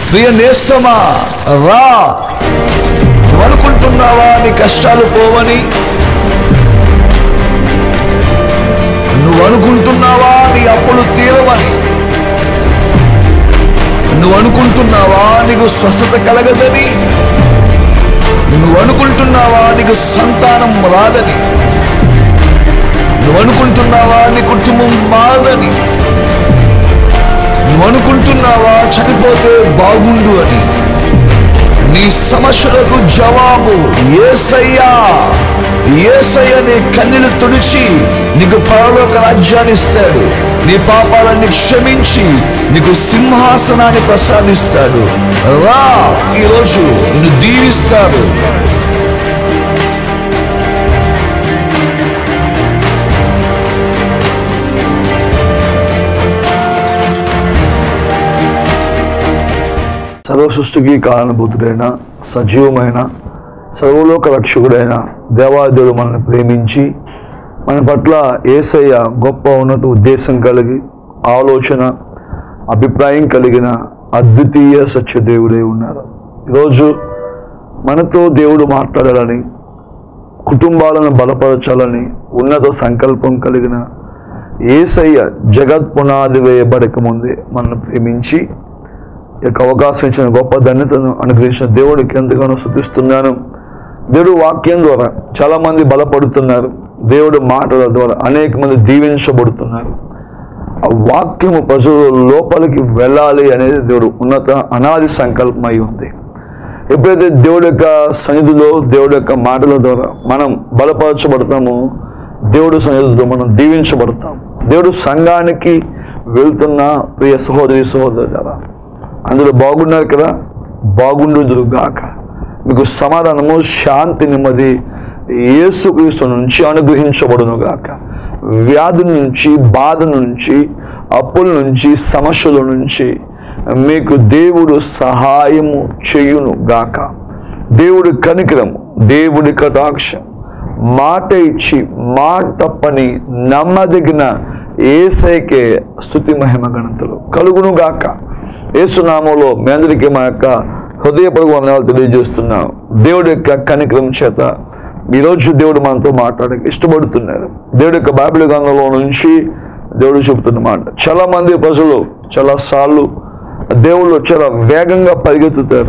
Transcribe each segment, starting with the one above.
ప్రియ నేస్తమా రా నువ్వు అనుకుంటున్నావా నీ కష్టాలు పోవని నువ్వు అనుకుంటున్నావా నీ అప్పులు తీరవని నువ్వు అనుకుంటున్నావా నీకు స్వస్థత కలగదని నువ్వు అనుకుంటున్నావా నీకు సంతానం రాదని నువ్వు అనుకుంటున్నావా నీ కుటుంబం మారదని నువ్వు అనుకుంటున్నావా చనిపోతే బాగుండు అని నీ సమస్యలకు జవాబు ఏసయ్యా ఏసయ్య నీ కన్నీలు తుడిచి నీకు పరలోక రాజ్యాన్ని ఇస్తాడు నీ పాపాలన్నీ క్షమించి నీకు సింహాసనాన్ని ప్రసాదిస్తాడు రా ఈరోజు నిన్ను దీవిస్తాడు సర్వ సృష్టికి కారణభూతుడైన సజీవమైన సర్వలోక రక్షకుడైన దేవాదేవుడు మనల్ని ప్రేమించి మన పట్ల ఏసయ్య గొప్ప ఉన్నత ఉద్దేశం కలిగి ఆలోచన అభిప్రాయం కలిగిన అద్వితీయ సత్యదేవుడై ఉన్నారు ఈరోజు మనతో దేవుడు మాట్లాడాలని కుటుంబాలను బలపరచాలని ఉన్నత సంకల్పం కలిగిన ఏసయ్య జగత్ పునాది వేయబడక ముందే మనల్ని ప్రేమించి ఈ యొక్క అవకాశం ఇచ్చిన గొప్ప ధన్యతను అనుగ్రహించిన దేవుడికి ఎంతగానో శుద్ధిస్తున్నాను దేవుడు వాక్యం ద్వారా చాలా మంది బలపడుతున్నారు దేవుడు మాటల ద్వారా అనేక మంది దీవించబడుతున్నారు ఆ వాక్యము ప్రజల లోపలికి వెళ్ళాలి అనేది దేవుడు ఉన్నత అనాది సంకల్పం అయి ఉంది ఎప్పుడైతే దేవుడి యొక్క సన్నిధిలో దేవుడి యొక్క మాటల ద్వారా మనం బలపరచబడతామో దేవుడు సన్నిధిలో మనం దీవించబడతాం దేవుడు సంఘానికి వెళ్తున్న ప్రియ సహోదరి సహోదరు అందులో బాగున్నారు కదా బాగుండుదురు గాక మీకు సమాధానము శాంతి నెమ్మది యేసుక్రీస్తు నుంచి అనుగ్రహించబడును గాక వ్యాధి నుంచి బాధ నుంచి అప్పుల నుంచి సమస్యల నుంచి మీకు దేవుడు సహాయము చేయును గాక దేవుడి కనికరము దేవుడి కటాక్షం మాట ఇచ్చి మాట తప్పని నమ్మదగిన ఏసైకే స్థుతి మహిమ గణతలు కలుగును గాక ఏసునామంలో మీ అందరికీ మా యొక్క హృదయపూర్వక వందనాలు తెలియజేస్తున్నాం దేవుడి యొక్క కనికరం చేత ఈరోజు దేవుడు మనతో మాట్లాడక ఇష్టపడుతున్నారు దేవుడి యొక్క బైబిల్ గ్రంథంలో నుంచి దేవుడు చెబుతున్న మాట చాలా మంది ప్రజలు చాలా సార్లు దేవుళ్ళు చాలా వేగంగా పరిగెత్తుతారు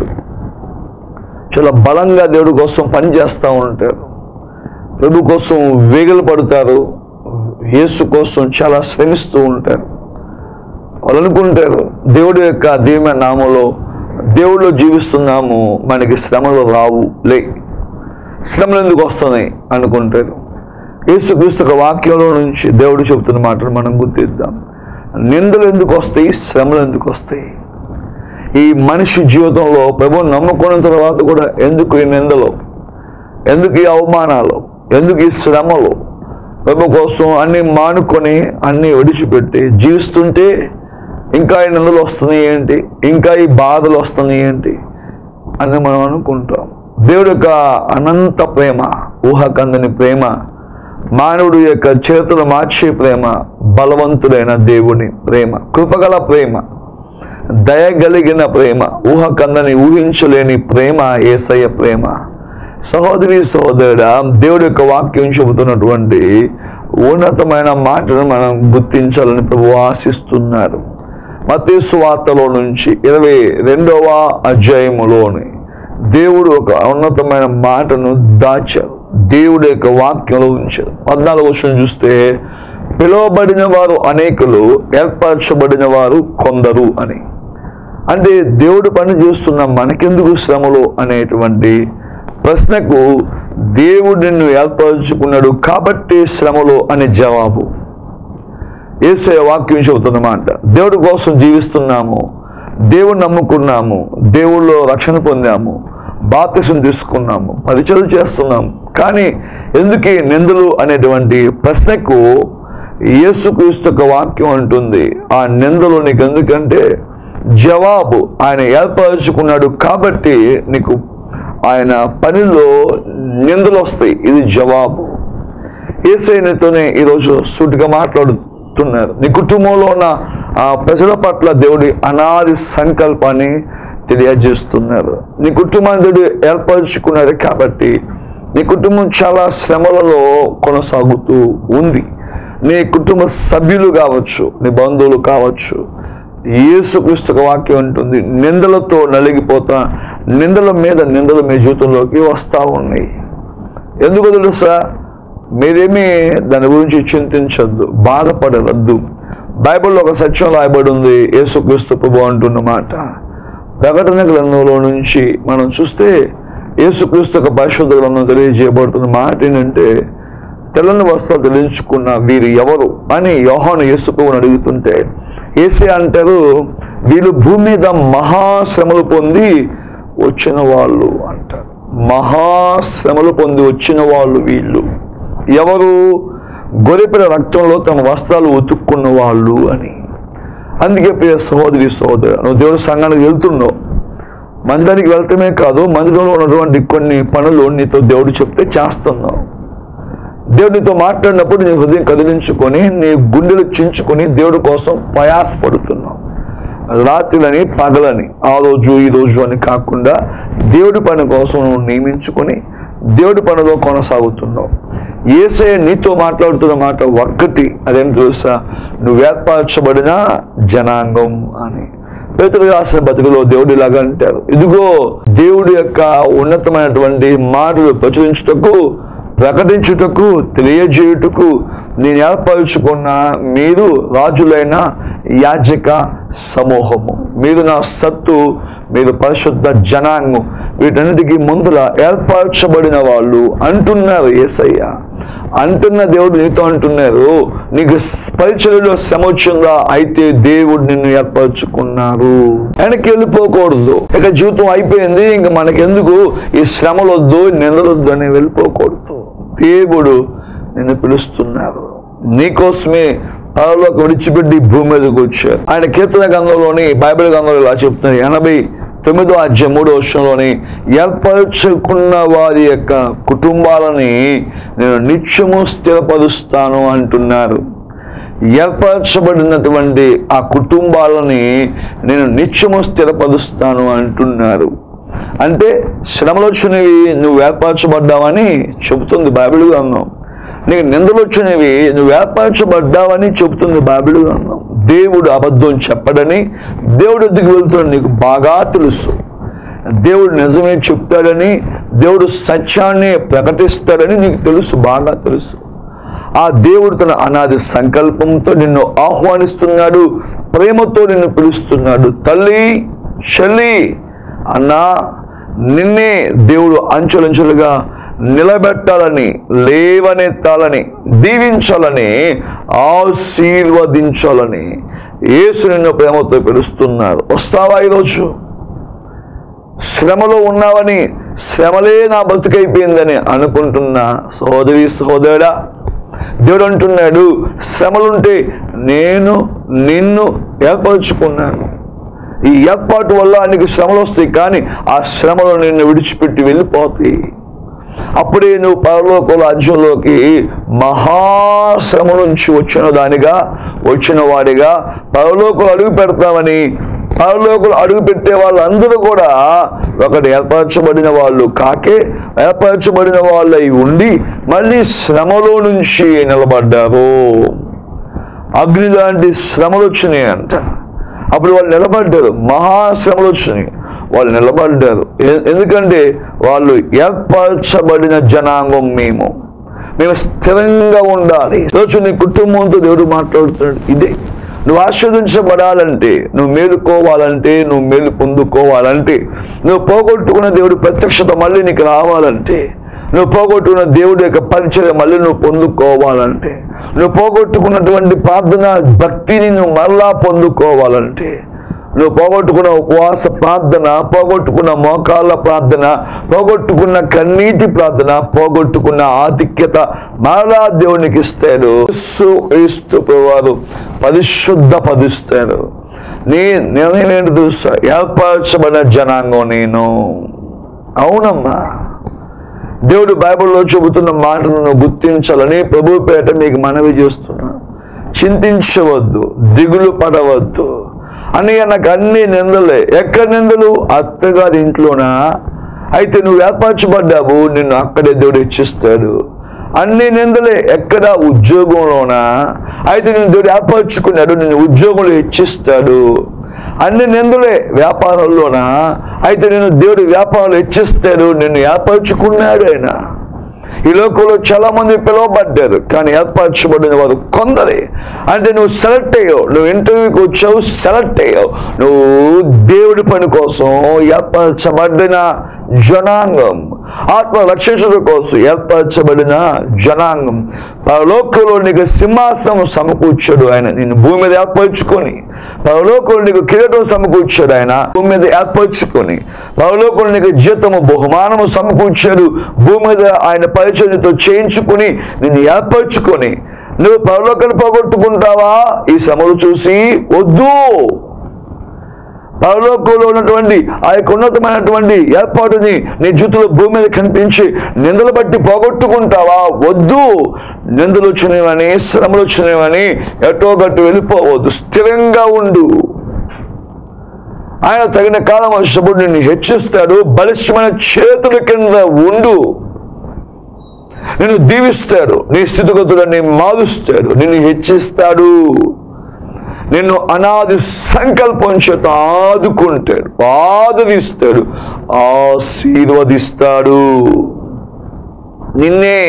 చాలా బలంగా దేవుడి కోసం పనిచేస్తూ ఉంటారు ప్రభు కోసం వేగలు పడతారు యేసు కోసం చాలా శ్రమిస్తూ ఉంటారు వాళ్ళు అనుకుంటారు దేవుడి యొక్క దీవెన నామంలో దేవుడిలో జీవిస్తున్నాము మనకి శ్రమలు రావు లే శ్రమలు ఎందుకు వస్తున్నాయి అనుకుంటారు యేసుక్రీస్తు యొక్క వాక్యంలో నుంచి దేవుడు చెబుతున్న మాటలు మనం గుర్తిద్దాం నిందలు ఎందుకు వస్తాయి శ్రమలు ఎందుకు వస్తాయి ఈ మనిషి జీవితంలో ప్రభు నమ్ముకున్న తర్వాత కూడా ఎందుకు ఈ నిందలు ఎందుకు ఈ అవమానాలు ఎందుకు ఈ శ్రమలు ప్రభు కోసం అన్ని మానుకొని అన్ని విడిచిపెట్టి జీవిస్తుంటే ఇంకా ఈ నిందలు వస్తున్నాయి ఏంటి ఇంకా ఈ బాధలు వస్తున్నాయి ఏంటి అని మనం అనుకుంటాం దేవుడి యొక్క అనంత ప్రేమ ఊహకందని ప్రేమ మానవుడి యొక్క చేతులు మార్చే ప్రేమ బలవంతుడైన దేవుని ప్రేమ కృపగల ప్రేమ దయగలిగిన ప్రేమ ఊహకందని ఊహించలేని ప్రేమ ఏసయ్య ప్రేమ సహోదరి సహోదరుడా దేవుడి యొక్క వాక్యం చెబుతున్నటువంటి ఉన్నతమైన మాటను మనం గుర్తించాలని ప్రభు ఆశిస్తున్నారు మతీసు వార్తలో నుంచి ఇరవై రెండవ అధ్యాయములోని దేవుడు ఒక ఉన్నతమైన మాటను దాచారు దేవుడి యొక్క వాక్యంలో ఉంచారు పద్నాలుగు వచ్చిన చూస్తే పిలువబడిన వారు అనేకులు ఏర్పరచబడిన వారు కొందరు అని అంటే దేవుడు పని చేస్తున్న మనకెందుకు శ్రమలు అనేటువంటి ప్రశ్నకు దేవుడు నిన్ను ఏర్పరచుకున్నాడు కాబట్టి శ్రమలు అనే జవాబు ఏసయ వాక్యం చెబుతున్నమాట దేవుడి కోసం జీవిస్తున్నాము దేవుడు నమ్ముకున్నాము దేవుళ్ళో రక్షణ పొందాము బాప్తిసం తీసుకున్నాము పరిచయం చేస్తున్నాము కానీ ఎందుకు ఈ నిందలు అనేటువంటి ప్రశ్నకు యేసుక్రీస్తు యొక్క వాక్యం అంటుంది ఆ నిందలు నీకు ఎందుకంటే జవాబు ఆయన ఏర్పరచుకున్నాడు కాబట్టి నీకు ఆయన పనిలో నిందలు వస్తాయి ఇది జవాబు ఏసైనతోనే ఈరోజు సూటిగా మాట్లాడుతున్నారు నీ కుటుంబంలో ఉన్న ఆ ప్రజల పట్ల దేవుడి అనాది సంకల్పాన్ని తెలియజేస్తున్నారు నీ కుటుంబాన్ని దేవుడు ఏర్పరచుకున్నారు కాబట్టి నీ కుటుంబం చాలా శ్రమలలో కొనసాగుతూ ఉంది నీ కుటుంబ సభ్యులు కావచ్చు నీ బంధువులు కావచ్చు యేసుక్రీస్తుక వాక్యం ఉంటుంది నిందలతో నలిగిపోతా నిందల మీద నిందలు మీ జీవితంలోకి వస్తూ ఉన్నాయి ఎందుకు తెలుసా మీరేమీ దాని గురించి చింతించద్దు బాధపడవద్దు బైబిల్లో ఒక సత్యం రాయబడి ఉంది యేసుక్రీస్తు ప్రభు అంటున్న మాట ప్రకటన గ్రంథంలో నుంచి మనం చూస్తే యేసుక్రీస్తు యొక్క పరిశుద్ధ గ్రంథం తెలియజేయబడుతున్న మాట ఏంటంటే తెల్లని వస్త్రాలు తెలించుకున్న వీరు ఎవరు అని యోహాను యేసు ప్రభువుని అడుగుతుంటే ఏసే అంటారు వీళ్ళు భూమి మీద మహాశ్రమలు పొంది వచ్చిన వాళ్ళు అంటారు మహాశ్రమలు పొంది వచ్చిన వాళ్ళు వీళ్ళు ఎవరు గొరిపిన రక్తంలో తమ వస్త్రాలు ఉతుక్కున్న వాళ్ళు అని అందుకే ప్రియ సహోదరి సహోదరు నువ్వు దేవుడి సంఘానికి వెళ్తున్నావు మందిరానికి వెళ్తమే కాదు మందిరంలో ఉన్నటువంటి కొన్ని పనులు నీతో దేవుడు చెప్తే చేస్తున్నావు దేవుడు నీతో మాట్లాడినప్పుడు నీ హృదయం కదిలించుకొని నీ గుండెలు చించుకొని దేవుడి కోసం ప్రయాసపడుతున్నావు రాత్రులని పగలని ఆ రోజు ఈ రోజు అని కాకుండా దేవుడి పని కోసం నువ్వు నియమించుకొని దేవుడి పనిలో కొనసాగుతున్నావు ఏసే నీతో మాట్లాడుతున్న మాట ఒక్కటి అదేం తెలుసా నువ్వు ఏర్పరచబడిన జనాంగం అని పేతురు రాసిన బతుకులో దేవుడు ఇలాగా అంటారు ఇదిగో దేవుడి యొక్క ఉన్నతమైనటువంటి మాటలు ప్రచురించుటకు ప్రకటించుటకు తెలియజేయుటకు నేను ఏర్పరచుకున్న మీరు రాజులైన యాజక సమూహము మీరు నా సత్తు మీరు పరిశుద్ధ జనాంగం వీటన్నిటికీ ముందుల ఏర్పరచబడిన వాళ్ళు అంటున్నారు ఏసయ్య అంటున్న దేవుడు నీతో అంటున్నారు నీకు పరిచయలో శ్రమ వచ్చిందా అయితే దేవుడు నిన్ను ఏర్పరచుకున్నారు వెనక్కి వెళ్ళిపోకూడదు ఇక జీవితం అయిపోయింది ఇంక మనకెందుకు ఈ శ్రమలు వద్దు నిందలొద్దు అని వెళ్ళిపోకూడదు దేవుడు నిన్ను పిలుస్తున్నారు నీకోసమే పరలోకి విడిచిపెట్టి ఈ భూమి మీదకి వచ్చారు ఆయన కీర్తన గ్రంథంలోని బైబిల్ గ్రంథంలో ఇలా చెప్తున్నారు ఎనభై తొమ్మిదో అధ్యాయం మూడో వర్షంలోని ఏర్పరచుకున్న వారి యొక్క కుటుంబాలని నేను నిత్యము స్థిరపరుస్తాను అంటున్నారు ఏర్పరచబడినటువంటి ఆ కుటుంబాలని నేను నిత్యము స్థిరపరుస్తాను అంటున్నారు అంటే శ్రమలు వచ్చినవి నువ్వు ఏర్పరచబడ్డావని చెబుతుంది బైబిల్ గ్రంథం నీకు నిందలు వచ్చినవి నువ్వు ఏర్పరచబడ్డావని చెబుతుంది బైబిల్ గ్రంథం దేవుడు అబద్ధం చెప్పడని దేవుడు ఎద్దుకు వెళ్తున్నాడు నీకు బాగా తెలుసు దేవుడు నిజమే చెప్తాడని దేవుడు సత్యాన్ని ప్రకటిస్తాడని నీకు తెలుసు బాగా తెలుసు ఆ దేవుడు తన అనాది సంకల్పంతో నిన్ను ఆహ్వానిస్తున్నాడు ప్రేమతో నిన్ను పిలుస్తున్నాడు తల్లి చెల్లి అన్నా నిన్నే దేవుడు అంచులంచులుగా నిలబెట్టాలని లేవనెత్తాలని దీవించాలని ఆశీర్వదించాలని యేసు నిన్ను ప్రేమతో పిలుస్తున్నారు వస్తావా ఈరోజు శ్రమలో ఉన్నావని శ్రమలే నా బతుకైపోయిందని అనుకుంటున్నా సహోదరి సహోదరుడా దేవుడు అంటున్నాడు శ్రమలుంటే నేను నిన్ను ఏర్పరచుకున్నాను ఈ ఏర్పాటు వల్ల నీకు శ్రమలు వస్తాయి కానీ ఆ శ్రమలు నిన్ను విడిచిపెట్టి వెళ్ళిపోతాయి అప్పుడే నువ్వు పరలోక రాజ్యంలోకి మహాశ్రమ నుంచి వచ్చిన దానిగా వచ్చిన వాడిగా పరలోకలు అడుగు పెడతామని పరలోకలు అడుగు పెట్టే వాళ్ళందరూ కూడా ఒకటి ఏర్పరచబడిన వాళ్ళు కాకే ఏర్పరచబడిన వాళ్ళై ఉండి మళ్ళీ శ్రమలో నుంచి నిలబడ్డారు అగ్ని లాంటి శ్రమలు వచ్చినాయి అంట అప్పుడు వాళ్ళు నిలబడ్డారు మహాశ్రమలు వచ్చినాయి వాళ్ళు నిలబడ్డారు ఎ- ఎందుకంటే వాళ్ళు ఏర్పరచబడిన జనాంగం మేము మేము స్థిరంగా ఉండాలి రోజు నీ కుటుంబంతో దేవుడు మాట్లాడుతున్నాడు ఇదే నువ్వు ఆస్వాదించబడాలంటే నువ్వు మేలుకోవాలంటే నువ్వు మేలు పొందుకోవాలంటే నువ్వు పోగొట్టుకున్న దేవుడు ప్రత్యక్షత మళ్ళీ నీకు రావాలంటే నువ్వు పోగొట్టుకున్న దేవుడి యొక్క పరిచయం మళ్ళీ నువ్వు పొందుకోవాలంటే నువ్వు పోగొట్టుకున్నటువంటి ప్రార్థన భక్తిని నువ్వు మరలా పొందుకోవాలంటే నువ్వు పోగొట్టుకున్న ఉపవాస ప్రార్థన పోగొట్టుకున్న మోకాళ్ళ ప్రార్థన పోగొట్టుకున్న కన్నీటి ప్రార్థన పోగొట్టుకున్న ఆధిక్యత మరలా దేవునికి ఇస్తాడు యేసు క్రీస్తు వారు పరిశుద్ధ పదిస్తాడు నీ నిర్ణయం ఏంటి తెలుసా ఏర్పరచబడిన జనాంగం నేను అవునమ్మా దేవుడు బైబిల్లో చెబుతున్న మాటలను గుర్తించాలని ప్రభు పేట మీకు మనవి చేస్తున్నా చింతించవద్దు దిగులు పడవద్దు అన్నయ్య నాకు అన్ని నిందలే ఎక్కడ నిందలు అత్తగారి ఇంట్లోనా అయితే నువ్వు ఏర్పరచబడ్డావు నిన్ను అక్కడే దేవుడు ఇచ్చిస్తాడు అన్ని నిందలే ఎక్కడ ఉద్యోగంలోనా అయితే నేను దేవుడు ఏర్పరచుకున్నాడు నిన్ను ఉద్యోగంలో ఇచ్చిస్తాడు అన్ని నిందలే వ్యాపారంలోనా అయితే నేను దేవుడు వ్యాపారంలో ఇచ్చిస్తాడు నిన్ను ఏర్పరచుకున్నాడు ఆయన ఈ లోకంలో చాలా మంది పిలువబడ్డారు కానీ ఏర్పరచబడిన వారు కొందరే అంటే నువ్వు సెలెక్ట్ అయ్యావు నువ్వు ఇంటర్వ్యూకి వచ్చావు సెలెక్ట్ అయ్యావు నువ్వు దేవుడి పని కోసం ఏర్పరచబడిన జనాంగం ఆత్మ రక్షించడం కోసం ఏర్పరచబడిన జనాంగం పరలోకంలో నీకు సింహాసనం సమకూర్చాడు ఆయన నిన్ను భూమి మీద ఏర్పరచుకొని పరలోకంలో నీకు కిరీటం సమకూర్చాడు ఆయన భూమి మీద ఏర్పరచుకొని పరలోకంలో నీకు జీతము బహుమానము సమకూర్చాడు భూమి మీద ఆయన పరిచయంతో చేయించుకొని నిన్ను ఏర్పరచుకొని నువ్వు పరలోకాన్ని పోగొట్టుకుంటావా ఈ సమలు చూసి వద్దు పరలోకంలో ఉన్నటువంటి ఆ యొక్క ఉన్నతమైనటువంటి ఏర్పాటుని నీ జుతులు భూమి మీద కనిపించి నిందలు బట్టి పోగొట్టుకుంటావా వద్దు నిందలు వచ్చినవని శ్రమలు వచ్చినవని ఎటో గట్టు వెళ్ళిపోవద్దు స్థిరంగా ఉండు ఆయన తగిన కాలం వచ్చినప్పుడు నిన్ను హెచ్చిస్తాడు బలిష్టమైన చేతుల కింద ఉండు నిన్ను దీవిస్తాడు నీ స్థితిగతులని మారుస్తాడు నిన్ను హెచ్చిస్తాడు నిన్ను అనాది సంకల్పం చేత ఆదుకుంటాడు ఆదరిస్తాడు ఆశీర్వదిస్తాడు నిన్నే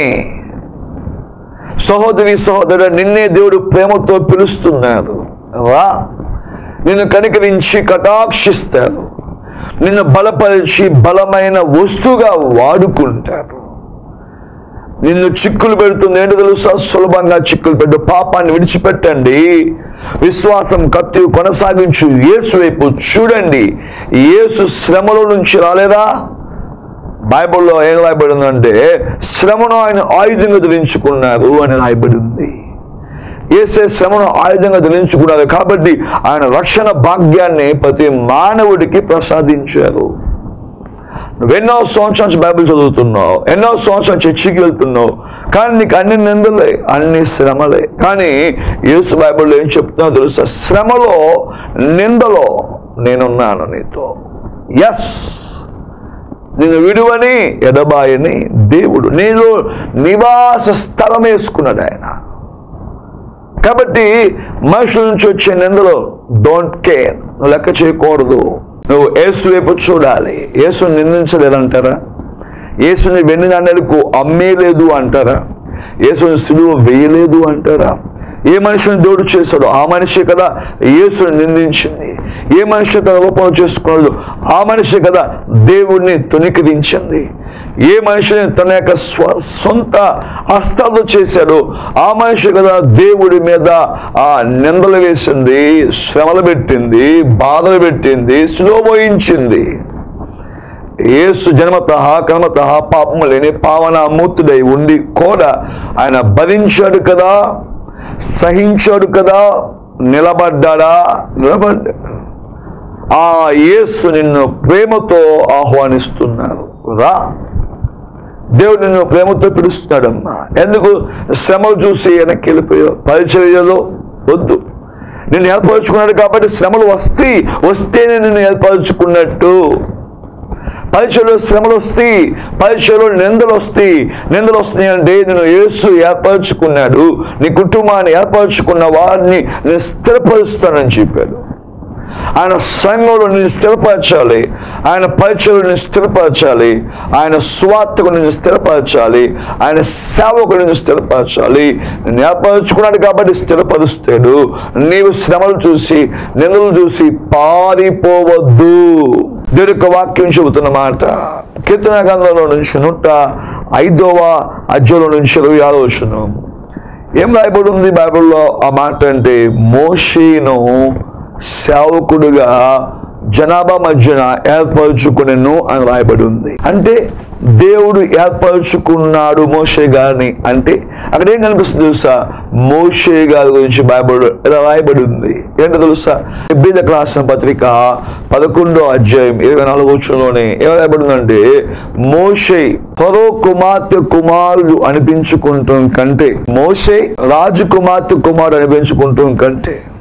సహోదరి సహోదరు నిన్నే దేవుడు ప్రేమతో పిలుస్తున్నాడు రా నిన్ను కనికరించి కటాక్షిస్తాడు నిన్ను బలపరిచి బలమైన వస్తువుగా వాడుకుంటాడు నిన్ను చిక్కులు పెడుతుంది ఏంటో తెలుసా సులభంగా చిక్కులు పెట్టు పాపాన్ని విడిచిపెట్టండి విశ్వాసం కత్తి కొనసాగించు యేసు వైపు చూడండి యేసు శ్రమలో నుంచి రాలేదా బైబిల్లో ఏం రాయబడిందంటే శ్రమను ఆయన ఆయుధంగా ధరించుకున్నారు అని రాయబడింది ఏసే శ్రమను ఆయుధంగా ధరించుకున్నారు కాబట్టి ఆయన రక్షణ భాగ్యాన్ని ప్రతి మానవుడికి ప్రసాదించారు నువ్వెన్నో సంవత్సరాల నుంచి బైబిల్ చదువుతున్నావు ఎన్నో సంవత్సరాలు చర్చికి వెళ్తున్నావు కానీ నీకు అన్ని నిందలే అన్ని శ్రమలే కానీ యేసు బైబిల్లో ఏం చెప్తున్నావు తెలుసా శ్రమలో నిందలో నేనున్నాను నీతో ఎస్ నేను విడువని ఎడబాయని దేవుడు నేను నివాస స్థలం వేసుకున్నాడు ఆయన కాబట్టి మనుషుల నుంచి వచ్చే నిందలో డోంట్ కేర్ నువ్వు లెక్క చేయకూడదు నువ్వు యేసు వైపు చూడాలి యేసుని నిందించలేదంటారా యేసుని వెండి నాణ్యాలకు అమ్మేలేదు అంటారా యేసుని సిలువ వేయలేదు అంటారా ఏ మనిషిని దేవుడు చేశాడు ఆ మనిషి కదా యేసుని నిందించింది ఏ మనిషి తన రూపంలో చేసుకున్నాడు ఆ మనిషి కదా దేవుడిని తునికిరించింది ఏ మనిషిని తన యొక్క స్వ సొంత హస్తాలు చేశాడో ఆ మనిషి కదా దేవుడి మీద ఆ నిందలు వేసింది శ్రమలు పెట్టింది బాధలు పెట్టింది సులోభయించింది యేసు జన్మత కర్మత పాపము లేని పావన మూర్తుడై ఉండి కూడా ఆయన భరించాడు కదా సహించాడు కదా నిలబడ్డాడా నిలబడ్డాడు ఆ యేసు నిన్ను ప్రేమతో ఆహ్వానిస్తున్నారు రా దేవుడు నిన్ను ప్రేమతో పిలుస్తున్నాడమ్మా ఎందుకు శ్రమలు చూసి వెనక్కి వెళ్ళిపోయావు పరిచర్యలో వద్దు నిన్ను ఏర్పరచుకున్నాడు కాబట్టి శ్రమలు వస్తాయి వస్తేనే నిన్ను ఏర్పరచుకున్నట్టు పరీక్షలో శ్రమలు వస్తాయి పరీక్షలో నిందలు వస్తాయి నిందలు వస్తున్నాయి అంటే నేను యేసు ఏర్పరచుకున్నాడు నీ కుటుంబాన్ని ఏర్పరచుకున్న వారిని నేను స్థిరపరుస్తానని చెప్పాడు ఆయన సంఘంలో నేను స్థిరపరచాలి ఆయన పరీక్షలు నేను స్థిరపరచాలి ఆయన స్వార్థకు నేను స్థిరపరచాలి ఆయన సేవకు నేను స్థిరపరచాలి నేను ఏర్పరచుకున్నాడు కాబట్టి స్థిరపరుస్తాడు నీవు శ్రమలు చూసి నిందలు చూసి పారిపోవద్దు దేవుడి యొక్క వాక్యం చెబుతున్న మాట కీర్తన గ్రంథంలో నుంచి నూట ఐదవ అధ్యాయంలో నుంచి ఇరవై ఆరో వచ్చిన ఏం రాయబడి ఉంది బైబిల్లో ఆ మాట అంటే మోషేను సేవకుడుగా జనాభా మధ్యన ఏర్పరచుకునేను అని రాయబడి ఉంది అంటే దేవుడు ఏర్పరచుకున్నాడు మోషే గారిని అంటే అక్కడ ఏం కనిపిస్తుంది తెలుసా మోషే గారి గురించి బైబిల్ ఇలా రాయబడి ఉంది ఏంటో తెలుసా బీద రాసిన పత్రిక పదకొండో అధ్యాయం ఇరవై నాలుగు వచ్చంలోనే ఏం రాయబడిందంటే మోషే పరో కుమార్తె కుమారుడు అనిపించుకుంటాం కంటే మోషే రాజు కుమార్తె కుమారుడు అనిపించుకుంటాం కంటే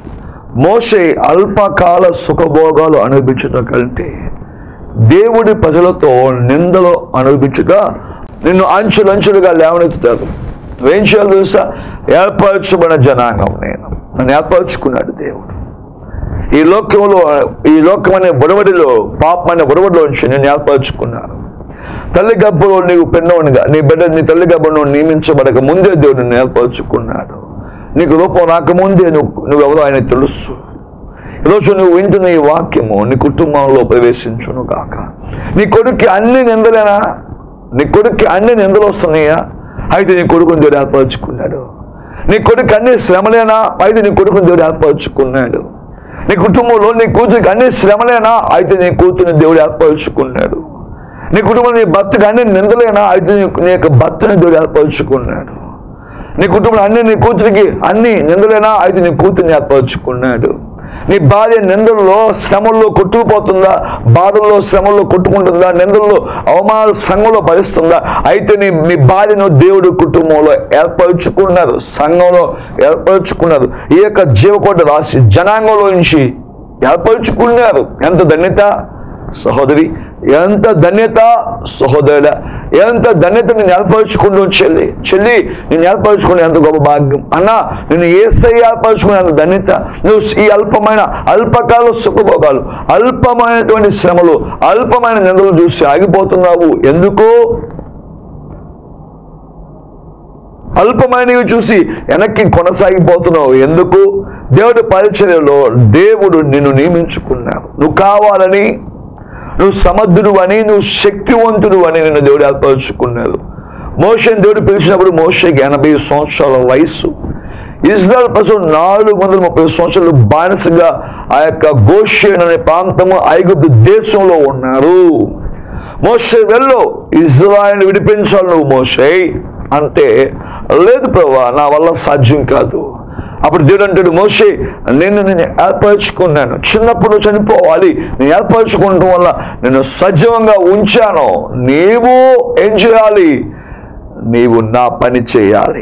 మోషే అల్పకాల సుఖభోగాలు అనుభవించుట కంటే దేవుడి ప్రజలతో నిందలు అనుభవించుట నిన్ను అంచులంచులుగా లేవనెత్తుతారు నువ్వేం చేయాలి తెలుసా ఏర్పరచబడిన జనాంగం నేను నన్ను ఏర్పరచుకున్నాడు దేవుడు ఈ లోకంలో ఈ లోకం అనే బుడవడిలో పాపం అనే బుడవడిలో ఉంచి నేను ఏర్పరచుకున్నాను తల్లి గర్భంలో నీవు పెన్నోనిగా నీ బిడ్డ నీ తల్లి గర్భంలో నియమించబడక ముందే దేవుడు నిన్ను ఏర్పరచుకున్నాడు నీకు రూపం రాకముందే నువ్వు నువ్వెవరో ఆయన తెలుసు ఈరోజు నువ్వు వింటున్న ఈ వాక్యము నీ కుటుంబంలో ప్రవేశించును కాక నీ కొడుక్కి అన్ని నిందలేనా నీ కొడుక్కి అన్ని నిందలు వస్తున్నాయా అయితే నీ కొడుకుని దేవుడు ఏర్పరచుకున్నాడు నీ కొడుకు అన్ని శ్రమలేనా అయితే నీ కొడుకుని దేవుడు ఏర్పరచుకున్నాడు నీ కుటుంబంలో నీ కూతురికి అన్ని శ్రమలేనా అయితే నీ కూతురిని దేవుడు ఏర్పరచుకున్నాడు నీ కుటుంబంలో నీ భర్తకి అన్ని నిందలేనా అయితే నీ నీ యొక్క భర్తని దేవుడు ఏర్పరచుకున్నాడు నీ కుటుంబంలో అన్ని నీ కూతురికి అన్ని నిందలేనా అయితే నీ కూతురిని ఏర్పరచుకున్నాడు నీ భార్య నిందల్లో శ్రమల్లో కొట్టుకుపోతుందా బాధల్లో శ్రమల్లో కొట్టుకుంటుందా నిందల్లో అవమానాల సంఘంలో భరిస్తుందా అయితే నీ నీ భార్యను దేవుడు కుటుంబంలో ఏర్పరచుకున్నారు సంఘంలో ఏర్పరచుకున్నారు ఈ యొక్క జీవకోట రాసి జనాంగంలో నుంచి ఏర్పరచుకున్నారు ఎంత ధన్యత సహోదరి ఎంత ధన్యత సహోదరుడ ఎంత ధన్యత నేను ఏర్పరచుకుంటూ చెల్లి చెల్లి నేను ఏర్పరచుకునే ఎంత గొప్ప భాగ్యం అన్నా నేను ఏసై ఏర్పరచుకునే అంత ధన్యత నువ్వు ఈ అల్పమైన అల్పకాల సుఖభోగాలు అల్పమైనటువంటి శ్రమలు అల్పమైన నిందలు చూసి ఆగిపోతున్నావు ఎందుకు అల్పమైనవి చూసి వెనక్కి కొనసాగిపోతున్నావు ఎందుకు దేవుడి పరిచర్యలో దేవుడు నిన్ను నియమించుకున్నాడు నువ్వు కావాలని నువ్వు సమర్థుడు అని నువ్వు శక్తివంతుడు అని నిన్ను దేవుడు ఏర్పరచుకున్నాడు మోషని దేవుడు పిలిచినప్పుడు మోషకి ఎనభై సంవత్సరాల వయస్సు ఇజ్రాయల్ ప్రజలు నాలుగు వందల ముప్పై సంవత్సరాలు బానిసగా ఆ యొక్క గోషేన్ అనే ప్రాంతము ఐగుప్తు దేశంలో ఉన్నారు మోషే వెళ్ళు ఇజ్రాయల్ విడిపించాలి నువ్వు మోషే అంటే లేదు ప్రభా నా వల్ల సాధ్యం కాదు అప్పుడు దేవుడు అంటాడు మోషే నేను నేను ఏర్పరచుకున్నాను చిన్నప్పుడు చనిపోవాలి నేను ఏర్పరచుకోవడం వల్ల నేను సజీవంగా ఉంచాను నీవు ఏం చేయాలి నీవు నా పని చేయాలి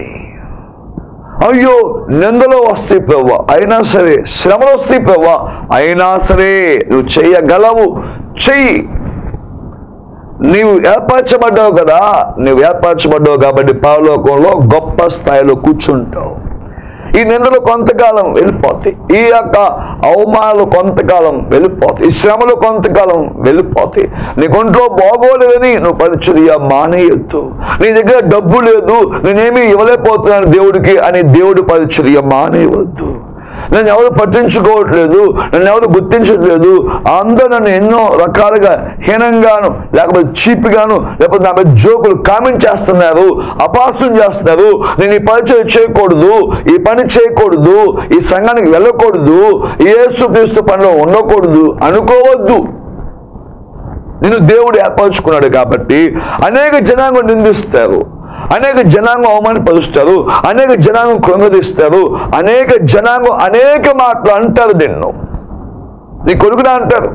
అయ్యో నిందలో వస్తాయి ప్రభు అయినా సరే శ్రమలు వస్తాయి ప్రభు అయినా సరే నువ్వు చెయ్యగలవు చెయ్యి నీవు ఏర్పరచబడ్డావు కదా నీవు ఏర్పరచబడ్డావు కాబట్టి పరలోకంలో గొప్ప స్థాయిలో కూర్చుంటావు ఈ నిందలు కొంతకాలం వెళ్ళిపోతాయి ఈ యొక్క అవమానాలు కొంతకాలం వెళ్ళిపోతాయి ఈ శ్రమలు కొంతకాలం వెళ్ళిపోతాయి నీ ఒంట్లో బాగోలేదని నువ్వు పరిచర్య మానేయొద్దు నీ దగ్గర డబ్బు లేదు నేనేమి ఇవ్వలేకపోతున్నాను దేవుడికి అని దేవుడి పరిచర్య మానేయవద్దు నన్ను ఎవరు పట్టించుకోవట్లేదు నన్ను ఎవరు గుర్తించట్లేదు అందరూ నన్ను ఎన్నో రకాలుగా హీనంగాను లేకపోతే చీప్గాను లేకపోతే నా మీద జోకులు కామెంట్ చేస్తున్నారు అపాసం చేస్తున్నారు నేను ఈ పరిచయం చేయకూడదు ఈ పని చేయకూడదు ఈ సంఘానికి వెళ్ళకూడదు ఈ యేసుక్రీస్తు పనిలో ఉండకూడదు అనుకోవద్దు నిన్ను దేవుడు ఏర్పరచుకున్నాడు కాబట్టి అనేక జనాంగం నిందిస్తారు అనేక జనాంగం అవమానపరుస్తారు అనేక జనాంగం కృంగదీస్తారు అనేక జనాంగం అనేక మాటలు అంటారు నిన్ను నీ కొడుకునా అంటారు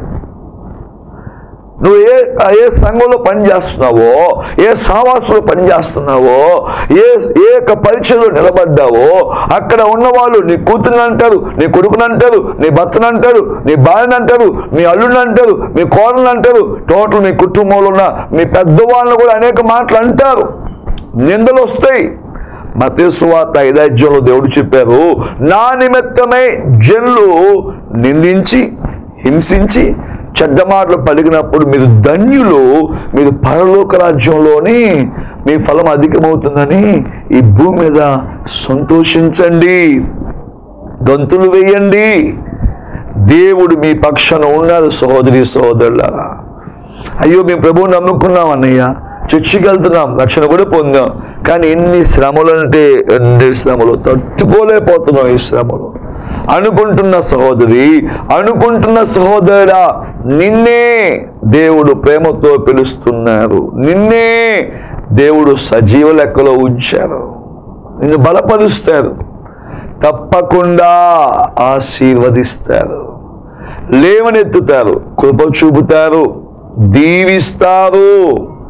నువ్వు ఏ ఏ సంఘంలో పని చేస్తున్నావో ఏ సావాసంలో పని చేస్తున్నావో ఏ ఏ యొక్క పరీక్షలో నిలబడ్డావో అక్కడ ఉన్నవాళ్ళు నీ కూతురుని అంటారు నీ కొడుకుని అంటారు నీ భర్తను అంటారు నీ భార్యని అంటారు మీ అల్లుడిని అంటారు మీ కోడలు అంటారు టోటల్ మీ కుటుంబంలో ఉన్న మీ పెద్దవాళ్ళని కూడా అనేక మాటలు అంటారు నిందలు వస్తాయి మతేశ్వాత ఐదాజ్యంలో దేవుడు చెప్పారు నా నిమిత్తమై జనులు నిందించి హింసించి చెడ్డ మాటలు పలికినప్పుడు మీరు ధన్యులు మీరు పరలోక రాజ్యంలోని మీ ఫలం అధికమవుతుందని ఈ భూమి మీద సంతోషించండి గంతులు వేయండి దేవుడు మీ పక్షాన ఉన్నారు సహోదరి సహోదరులారా అయ్యో మేము ప్రభువు నమ్ముకున్నాం అన్నయ్య చర్చికి వెళ్తున్నాం రక్షణ కూడా పొందాం కానీ ఎన్ని శ్రమలు అంటే ఎన్ని శ్రమలు తట్టుకోలేకపోతున్నాం ఈ శ్రమలు అనుకుంటున్న సహోదరి అనుకుంటున్న సహోదరుడా నిన్నే దేవుడు ప్రేమతో పిలుస్తున్నారు నిన్నే దేవుడు సజీవ లెక్కలో ఉంచారు నిన్ను బలపరుస్తారు తప్పకుండా ఆశీర్వదిస్తారు లేవనెత్తుతారు కృప చూపుతారు దీవిస్తారు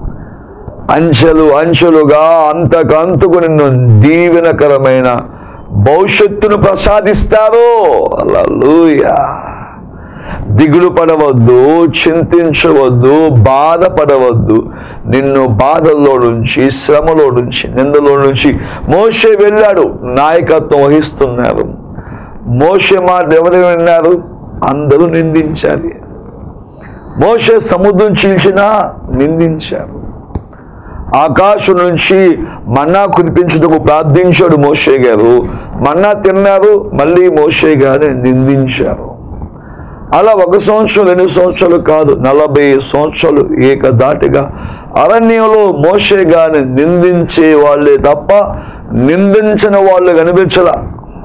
అంచెలు అంచెలుగా అంతకంతకు నిన్ను దీవెనకరమైన భవిష్యత్తును ప్రసాదిస్తారు హల్లెలూయా దిగులు పడవద్దు చింతించవద్దు బాధపడవద్దు నిన్ను బాధల్లో నుంచి శ్రమలో నుంచి నిందలో నుంచి మోసే వెళ్ళాడు నాయకత్వం వహిస్తున్నారు మోసే మాట ఎవరు విన్నారు అందరూ నిందించాలి మోసే సముద్రం చీల్చినా నిందించారు ఆకాశం నుంచి మన్నా కురిపించుటకు ప్రార్థించాడు మోషే గారు మన్నా తిన్నారు మళ్ళీ మోషే గారిని నిందించారు అలా ఒక సంవత్సరం రెండు సంవత్సరాలు కాదు నలభై సంవత్సరాలు ఏకదాటిగా అరణ్యంలో మోషే గారిని నిందించే వాళ్ళే తప్ప నిందించిన వాళ్ళు కనిపించలా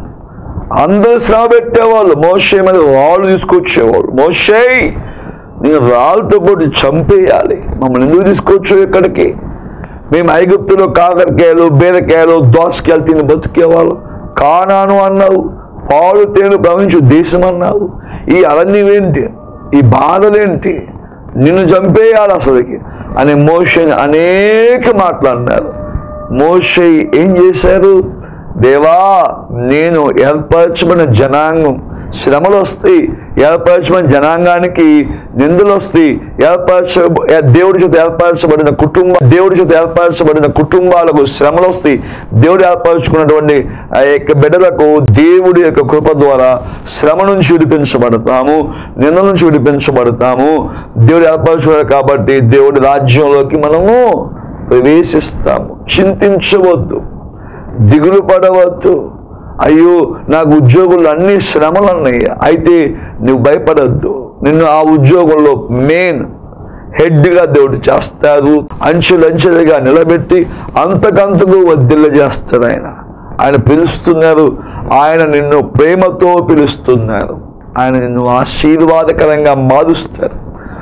అందరూ శ్రమ పెట్టేవాళ్ళు మోషే మీద రాళ్ళు తీసుకొచ్చేవాళ్ళు మోషే నేను రాళ్ళతో పాటు చంపేయాలి మమ్మల్ని ఎందుకు తీసుకొచ్చు ఇక్కడికి మేము ఐగుప్తులో కాకరకాయలు బీరకాయలు దోసకాయలు తిని బతికేవాళ్ళు కానాను అన్నావు పాలు తేను ప్రవహించు దేశం అన్నావు ఈ అరణ్యం ఏంటి ఈ బాధలేంటి నిన్ను చంపేయాలి అసలుకి అని మోషని అనేక మాటలు అన్నారు మోషే ఏం చేశారు దేవా నేను ఏర్పరచబడిన జనాంగం శ్రమలు వస్తాయి ఏర్పరచబడిన జనాంగానికి నిందలు వస్తాయి ఏర్పరచ దేవుడి చేత ఏర్పరచబడిన కుటుంబం దేవుడి చేత ఏర్పరచబడిన కుటుంబాలకు శ్రమలు వస్తాయి దేవుడు ఏర్పరచుకున్నటువంటి ఆ యొక్క బిడ్డలకు దేవుడి యొక్క కృప ద్వారా శ్రమ నుంచి విడిపించబడతాము నింద నుంచి విడిపించబడతాము దేవుడు ఏర్పరచుకున్నాడు కాబట్టి దేవుడి రాజ్యంలోకి మనము ప్రవేశిస్తాము చింతించవద్దు దిగులు పడవద్దు అయ్యో నాకు ఉద్యోగులు అన్ని శ్రమలు ఉన్నాయి అయితే నువ్వు భయపడద్దు నిన్ను ఆ ఉద్యోగంలో మెయిన్ హెడ్గా దేవుడు చేస్తారు అంచెలంచెలుగా నిలబెట్టి అంతకంతకు వద్దిల్ల చేస్తాడు ఆయన ఆయన పిలుస్తున్నారు ఆయన నిన్ను ప్రేమతో పిలుస్తున్నారు ఆయన నిన్ను ఆశీర్వాదకరంగా మారుస్తారు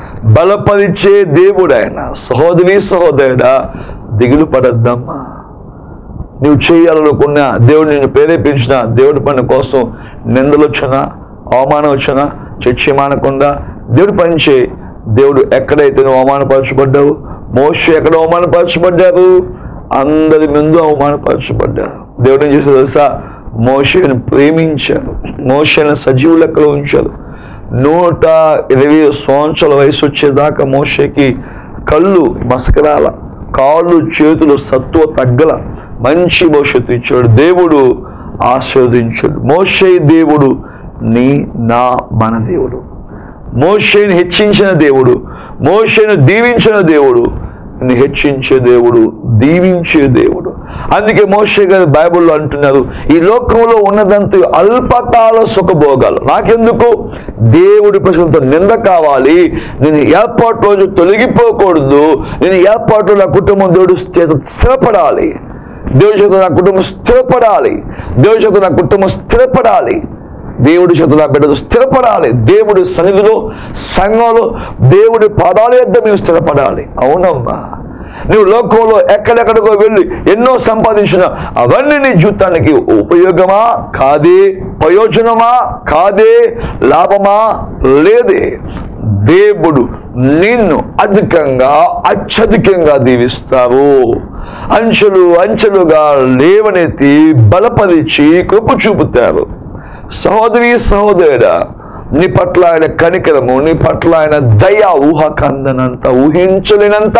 బలపరిచే దేవుడు ఆయన సహోదరి సహోదరుడా దిగులు పడద్దమ్మా నువ్వు చేయాలనుకున్న దేవుడు నిన్ను ప్రేరేపించిన దేవుడి పని కోసం నిందలు వచ్చినా అవమానం వచ్చినా చర్చి మానకుండా దేవుడి పని చేయి దేవుడు ఎక్కడైతే నువ్వు అవమానపరచబడ్డావు మోష ఎక్కడ అవమానపరచబడ్డారు అందరి ముందు అవమానపరచబడ్డారు దేవుడు ఏం చేశారు తెలుసా మోషని ప్రేమించారు మోషని సజీవ లెక్కలో ఉంచారు నూట ఇరవై సంవత్సరాల వయసు వచ్చేదాకా మోషకి కళ్ళు మసకరాల కాళ్ళు చేతులు సత్వ తగ్గల మంచి భవిష్యత్తు ఇచ్చాడు దేవుడు ఆశీర్వదించాడు మోషే దేవుడు నీ నా మన దేవుడు మోషేని హెచ్చించిన దేవుడు మోషేను దీవించిన దేవుడు ని హెచ్చించే దేవుడు దీవించే దేవుడు అందుకే మోషే గారు బైబిల్లో అంటున్నారు ఈ లోకంలో ఉన్నదంతా అల్పకాల సుఖభోగాలు నాకెందుకు దేవుడి ప్రశ్నతో నింద కావాలి నేను ఏర్పాటు రోజు తొలగిపోకూడదు నేను ఏర్పాటు నా కుటుంబం దేవుడు స్థిర- స్థిరపడాలి దేవుడి చేత నా కుటుంబం స్థిరపడాలి దేవుడి చేత నా కుటుంబం స్థిరపడాలి దేవుడి చేత నా బిడ్డలు స్థిరపడాలి దేవుడి సన్నిధిలో సంఘంలో దేవుడి పాదాల యొద్ద మేము స్థిరపడాలి అవునమ్మా నువ్వు లోకంలో ఎక్కడెక్కడికో వెళ్ళి ఎన్నో సంపాదించిన అవన్నీ నీ జీవితానికి ఉపయోగమా కాదే ప్రయోజనమా కాదే లాభమా లేదే దేవుడు నిన్ను అధికంగా అత్యధికంగా దీవిస్తారు అంచెలు అంచెలుగా లేవనెత్తి బలపరిచి కృప చూపుతారు సహోదరి సహోదరుడా నీ పట్ల ఆయన కనికరము నీ పట్ల ఆయన దయ ఊహకందనంత ఊహించలేనంత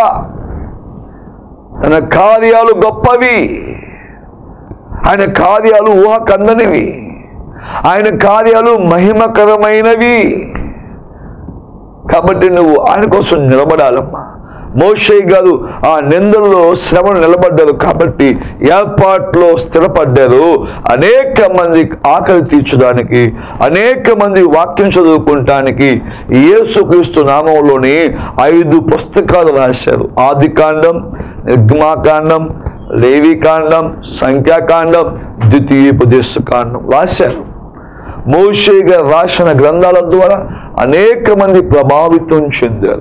తన కార్యాలు గొప్పవి ఆయన కార్యాలు ఊహకందనివి ఆయన కార్యాలు మహిమకరమైనవి కాబట్టి నువ్వు ఆయన కోసం నిలబడాలమ్మా మోషే గారు ఆ నిందల్లో శ్రమను నిలబడ్డారు కాబట్టి ఏర్పాట్లో స్థిరపడ్డారు అనేక మంది ఆకలి తీర్చడానికి అనేక మంది వాక్యం చదువుకుంటానికి యేసుక్రీస్తు నామంలోని ఐదు పుస్తకాలు రాశారు ఆది కాండం నిర్గమాకాండం లేవికాండం సంఖ్యాకాండం ద్వితీయోపదేశ కాండం రాశారు మోషే గారు రాసిన గ్రంథాల ద్వారా అనేక మంది ప్రభావితం చెందారు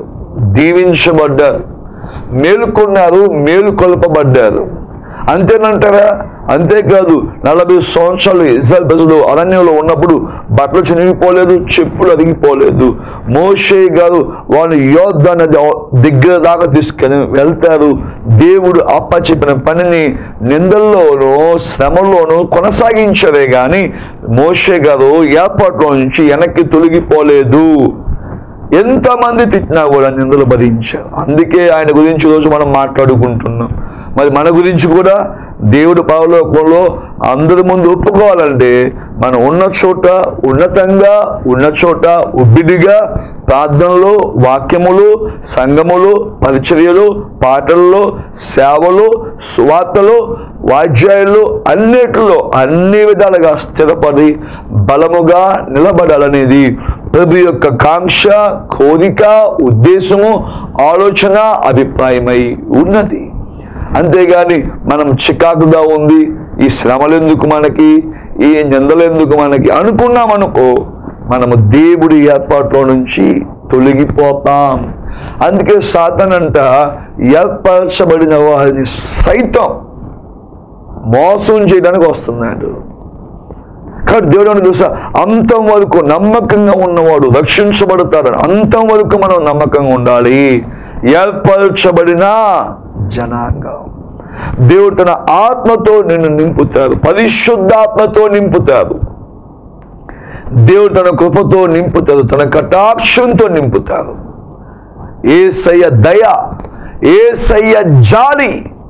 దీవించబడ్డారు మేలుకొన్నారు మేలుకొల్పబడ్డారు అంతేనంటారా అంతేకాదు నలభై సంవత్సరాలు ఇజ్రాయల్ ప్రజలు అరణ్యంలో ఉన్నప్పుడు బట్టలు చినిగిపోలేదు చెప్పులు అరిగిపోలేదు మోషే గారు వారిని యోధ నది దగ్గర దాకా తీసుకొని వెళ్తారు దేవుడు అప్పచెప్పిన పనిని నిందల్లోనూ శ్రమల్లోనూ కొనసాగించరే గాని మోషే గారు ఏర్పాట్లో నుంచి వెనక్కి తొలగిపోలేదు ఎంతమంది తిట్టినా కూడా నిందలు భరించారు అందుకే ఆయన గురించి రోజు మనం మాట్లాడుకుంటున్నాం మరి మన గురించి కూడా దేవుడు పరలోకంలో అందరి ముందు ఒప్పుకోవాలంటే మనం ఉన్న చోట ఉన్నతంగా ఉన్న చోట ఉబ్బిడిగా ప్రార్థనలు వాక్యములు సంగములు పరిచర్యలు పాటల్లో సేవలు సువార్తలు వాద్యాయులు అన్నిటిలో అన్ని విధాలుగా స్థిరపడి బలముగా నిలబడాలనేది ప్రభు యొక్క కాంక్ష కోరిక ఉద్దేశము ఆలోచన అభిప్రాయమై ఉన్నది అంతేగాని మనం చికాకుగా ఉంది ఈ శ్రమలు ఎందుకు మనకి ఈ నిందలు ఎందుకు మనకి అనుకున్నామనుకో మనము దేవుడి ఏర్పాట్లో నుంచి తొలగిపోతాం అందుకే సాతనంట ఏర్పరచబడిన వారిని సైతం మోసం చేయడానికి వస్తున్నాడు కాబట్టి దేవుడు అని చూసా అంతం వరకు నమ్మకంగా ఉన్నవాడు రక్షించబడతాడు అంతం వరకు మనం నమ్మకంగా ఉండాలి ఏర్పరచబడిన జనాంగం దేవుడు తన ఆత్మతో నిన్ను నింపుతారు పరిశుద్ధాత్మతో నింపుతారు దేవుడు తన కృపతో నింపుతారు తన కటాక్షంతో నింపుతారు ఏసయ్య దయ ఏసయ్య జాలి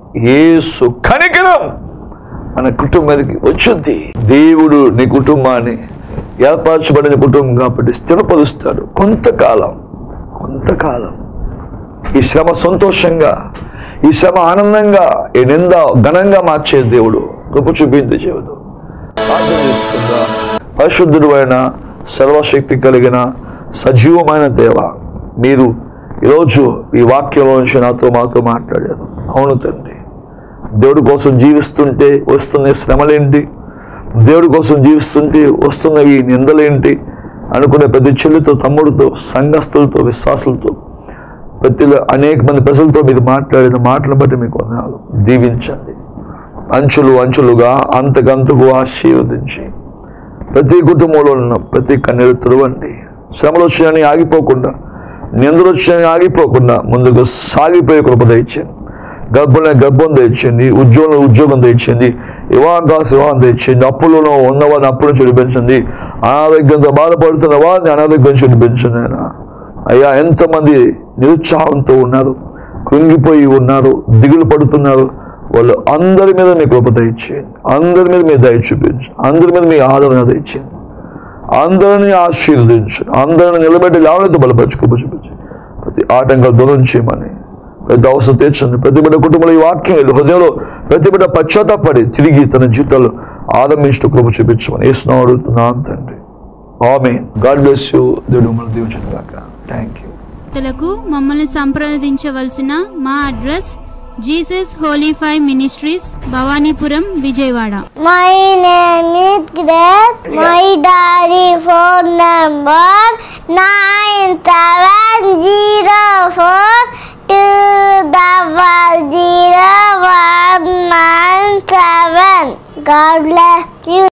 ఏసు కనికరం మన కుటుంబానికి వచ్చుద్ది దేవుడు నీ కుటుంబాన్ని ఏర్పరచబడిన కుటుంబం కాబట్టి స్థిరపరుస్తాడు కొంతకాలం కొంతకాలం ఈ శ్రమ సంతోషంగా ఈ శ్రమ ఆనందంగా ఈ నింద ఘనంగా మార్చే దేవుడు కృప చూపింది దేవుడు ప్రార్థన చేసుకుందా పరిశుద్ధుడు అయిన సర్వశక్తి కలిగిన సజీవమైన దేవ మీరు ఈరోజు ఈ వాక్యంలో నుంచి నాతో మాతో మాట్లాడారు అవును తండ్రి దేవుడి కోసం జీవిస్తుంటే వస్తున్న శ్రమలేంటి దేవుడి కోసం జీవిస్తుంటే వస్తున్నవి నిందలేంటి అనుకునే ప్రతి చెల్లితో తమ్ముడితో సంఘస్థులతో విశ్వాసులతో ప్రతి అనేక మంది ప్రజలతో మీరు మాట్లాడిన మాటలను బట్టి మీకు వందనాలు దీవించండి అంచులు అంచులుగా అంతకంతకు ఆశీర్వదించి ప్రతి కుటుంబంలో ఉన్న ప్రతి కన్నీరు తురవండి శ్రమలు వచ్చాయని ఆగిపోకుండా నిందలు వచ్చాయని ఆగిపోకుండా ముందుకు సాగిపోయే కృప దయచేయండి గర్భంలో గర్భం తెచ్చింది ఉద్యోగంలో ఉద్యోగం తెచ్చింది వివాహం వివాహం తెచ్చింది అప్పులలో ఉన్నవారిని అప్పులు చూపించింది అనారోగ్యంతో బాధపడుతున్న వారిని అనారోగ్యం చూపించింది ఆయన అయ్యా ఎంతమంది నిరుత్సాహంతో ఉన్నారు కృంగిపోయి ఉన్నారు దిగులు పడుతున్నారు వాళ్ళు అందరి మీద మీ కృప దయచేయండి అందరి మీద మీ దయ చూపించు అందరి మీద మీ ఆదరణ దయచేయండి అందరిని ఆశీర్వదించు అందరిని నిలబెట్టి లేవనైతే బలపరచు కృప చూపించు ప్రతి ఆటంకాలు దూరం చేయమని ప్రతి అవసరం తీర్చండి ప్రతి బిడ్డ కుటుంబంలో ఈ వాక్యం వెళ్ళి హృదయంలో ప్రతి బిడ్డ పశ్చాత్తాపడి తిరిగి తన జీవితాలు ఆరంభించడం కృప చూపించమని వేస్తున్నాం అడుగుతున్నాను తండ్రి ఆమె గాడ్ బ్లెస్ యూ దేవుడు మిమ్మల్ని దీవించిన గాక థ్యాంక్ యూ లకు మమ్మల్ని సంప్రదించవలసిన మా address Jesus holy five ministries Bhavanipuram Vijayawada My name is Grace. My daddy phone number nine seven zero four two double zero one nine seven. God bless you.